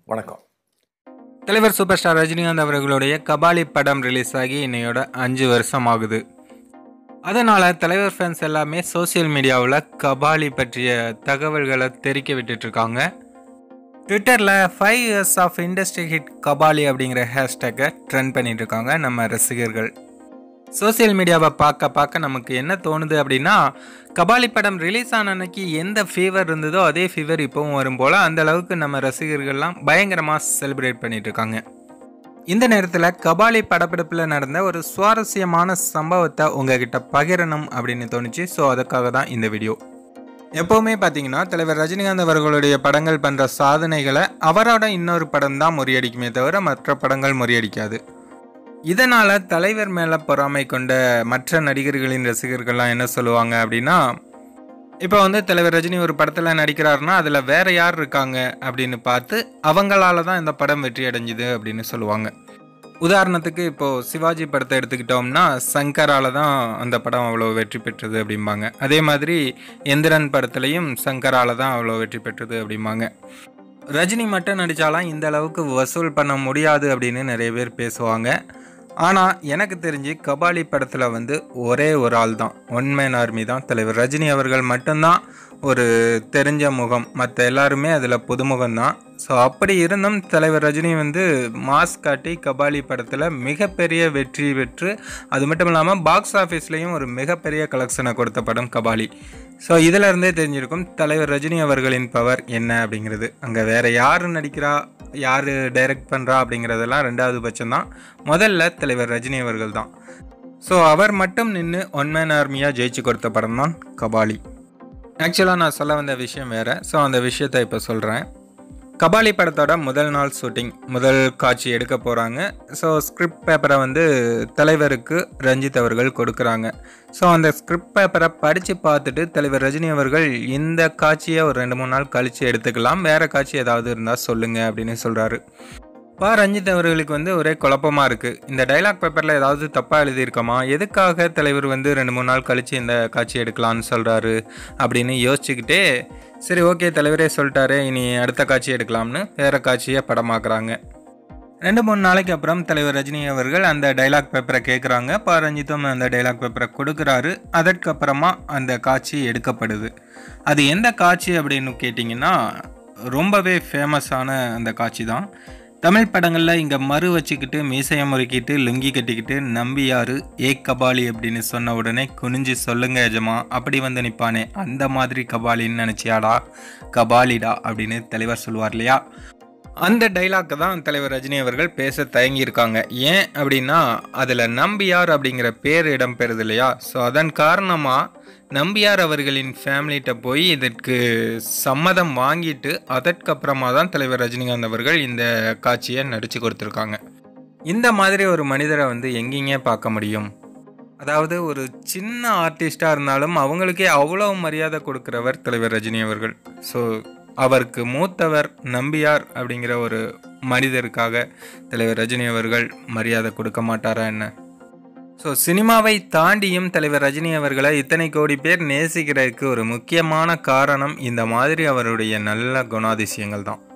வணக்கம் தலைவர் super star Rajinikanth அவர்களுடைய கபாலி படம் ரிலீஸ் ஆகி இன்னையோட அஞ்சு வருஷம் ஆகுது அதனால் தலைவர் ஃபேன்ஸ் எல்லாமே சோஷியல் மீடியாவில் கபாலி பற்றிய தகவல்களை தெரிக்க விட்டுட்டு இருக்காங்க ட்விட்டரில் five years of industry hit Kabali அப்படிங்கிற ஹேஷ்டேக்கை ட்ரெண்ட் பண்ணிட்டு இருக்காங்க நம்ம ரசிகர்கள் சோஷியல் மீடியாவை பார்க்க பார்க்க நமக்கு என்ன தோணுது அப்படின்னா கபாலி படம் ரிலீஸ் ஆன அன்னைக்கு எந்த ஃபீவர் இருந்ததோ அதே ஃபீவர் இப்போவும் வரும் போல் அந்த அளவுக்கு நம்ம ரசிகர்கள்லாம் பயங்கரமாக செலிப்ரேட் பண்ணிட்டு இருக்காங்க இந்த நேரத்தில் கபாலி படப்பிடிப்பில் நடந்த ஒரு சுவாரஸ்யமான சம்பவத்தை உங்ககிட்ட பகிரணும் அப்படின்னு தோணுச்சு ஸோ அதுக்காக தான் இந்த வீடியோ எப்போவுமே பார்த்தீங்கன்னா தலைவர் ரஜினிகாந்த் அவர்களுடைய படங்கள் பண்ணுற சாதனைகளை அவரோட இன்னொரு படம் தான் முறியடிக்குமே தவிர மற்ற படங்கள் முறியடிக்காது இதனால் தலைவர் மேலே பொறாமை கொண்ட மற்ற நடிகர்களின் ரசிகர்கள்லாம் என்ன சொல்லுவாங்க அப்படின்னா இப்போ வந்து தலைவர் ரஜினி ஒரு படத்தில் நடிக்கிறாருன்னா அதில் வேற யார் இருக்காங்க அப்படின்னு பார்த்து அவங்களால தான் இந்த படம் வெற்றி அடைஞ்சுது அப்படின்னு சொல்லுவாங்க உதாரணத்துக்கு இப்போது சிவாஜி படத்தை எடுத்துக்கிட்டோம்னா சங்கரால தான் அந்த படம் அவ்வளோ வெற்றி பெற்றது அப்படிம்பாங்க அதே மாதிரி எந்திரன் படத்துலையும் சங்கரால தான் அவ்வளோ வெற்றி பெற்றது அப்படிம்பாங்க ரஜினி மட்டும் நடித்தாலாம் இந்த அளவுக்கு வசூல் பண்ண முடியாது அப்படின்னு நிறைய பேர் பேசுவாங்க ஆனால் எனக்கு தெரிஞ்சு கபாலி படத்தில் வந்து ஒரே ஒரு ஆள் தான் ஒன் மேன் ஆர்மி தான் தலைவர் ரஜினி அவர்கள் மட்டும்தான் ஒரு தெரிஞ்ச முகம் மற்ற எல்லாருமே அதில் புதுமுகம் தான் ஸோ அப்படி இருந்தும் தலைவர் ரஜினி வந்து மாஸ் காட்டி கபாலி படத்தில் மிகப்பெரிய வெற்றி பெற்று அது மட்டும் இல்லாமல் பாக்ஸ் ஆஃபீஸ்லேயும் ஒரு மிகப்பெரிய கலெக்ஷனை கொடுத்த படம் கபாலி ஸோ இதில் இருந்தே தெரிஞ்சிருக்கும் தலைவர் ரஜினி அவர்களின் பவர் என்ன அப்படிங்கிறது அங்கே வேற யார் நடிக்கிறா யார் டைரக்ட் பண்ணுறா அப்படிங்கிறதெல்லாம் ரெண்டாவது பட்சம்தான் முதல்ல தலைவர் ரஜினி அவர்கள் தான் ஸோ அவர் மட்டும் நின்று ஒன் மேன் ஆர்மியாக ஜெயிச்சு கொடுத்த படம் தான் கபாலி ஆக்சுவலாக நான் சொல்ல வந்த விஷயம் வேறு ஸோ அந்த விஷயத்தை இப்போ சொல்கிறேன் கபாலி படத்தோட முதல் நாள் ஷூட்டிங் முதல் காட்சி எடுக்க போகிறாங்க ஸோ ஸ்கிரிப்ட் பேப்பரை வந்து தலைவருக்கு ரஞ்சித் அவர்கள் கொடுக்குறாங்க ஸோ அந்த ஸ்கிரிப்ட் பேப்பரை படித்து பார்த்துட்டு தலைவர் ரஜினி அவர்கள் இந்த காட்சியை ஒரு ரெண்டு மூணு நாள் கழித்து எடுத்துக்கலாம் வேறு காட்சி ஏதாவது இருந்தால் சொல்லுங்கள் அப்படின்னு சொல்கிறாரு பா ரஞ்சித் அவர்களுக்கு வந்து ஒரே குழப்பமாக இருக்குது இந்த டைலாக் பேப்பரில் ஏதாவது தப்பாக எழுதியிருக்கோமா எதுக்காக தலைவர் வந்து ரெண்டு மூணு நாள் கழித்து இந்த காட்சி எடுக்கலான்னு சொல்கிறாரு அப்படின்னு யோசிச்சுக்கிட்டே சரி ஓகே தலைவரே சொல்லிட்டாரு இனி அடுத்த காட்சி எடுக்கலாம்னு வேறு காட்சியை படமாக்குறாங்க ரெண்டு மூணு நாளைக்கு அப்புறம் தலைவர் ரஜினி அவர்கள் அந்த டைலாக் பேப்பரை கேட்குறாங்க பா ரஞ்சித்தும் அந்த டைலாக் பேப்பரை கொடுக்குறாரு அதற்கப்புறமா அந்த காட்சி எடுக்கப்படுது அது எந்த காட்சி அப்படின்னு கேட்டிங்கன்னா ரொம்பவே ஃபேமஸான அந்த காட்சி தான் தமிழ் படங்களில் இங்கே மறு வச்சுக்கிட்டு மீசையை முறுக்கிட்டு லுங்கி கட்டிக்கிட்டு நம்பியாரு ஏ கபாலி அப்படின்னு சொன்ன உடனே குனிஞ்சு சொல்லுங்க எஜமா அப்படி வந்து நிற்பானே அந்த மாதிரி கபாலின்னு நினச்சியாடா கபாலிடா அப்படின்னு தலைவர் சொல்லுவார் இல்லையா அந்த டைலாக்கை தான் தலைவர் ரஜினி அவர்கள் பேச தயங்கியிருக்காங்க ஏன் அப்படின்னா அதில் நம்பியார் அப்படிங்கிற பேர் இடம்பெறுது இல்லையா ஸோ அதன் காரணமாக நம்பியார் அவர்களின் ஃபேமிலிகிட்ட போய் இதற்கு சம்மதம் வாங்கிட்டு அதற்கப்புறமா தான் தலைவர் ரஜினிகாந்த் அவர்கள் இந்த காட்சியை நடித்து கொடுத்துருக்காங்க இந்த மாதிரி ஒரு மனிதரை வந்து எங்கேங்க பார்க்க முடியும் அதாவது ஒரு சின்ன ஆர்டிஸ்டாக இருந்தாலும் அவங்களுக்கே அவ்வளோ மரியாதை கொடுக்குறவர் தலைவர் ரஜினி அவர்கள் ஸோ அவருக்கு மூத்தவர் நம்பியார் அப்படிங்கிற ஒரு மனிதருக்காக தலைவர் ரஜினி அவர்கள் மரியாதை கொடுக்க மாட்டாரா என்ன ஸோ சினிமாவை தாண்டியும் தலைவர் ரஜினி அவர்களை இத்தனை கோடி பேர் நேசிக்கிறதுக்கு ஒரு முக்கியமான காரணம் இந்த மாதிரி அவருடைய நல்ல குணாதிசயங்கள் தான்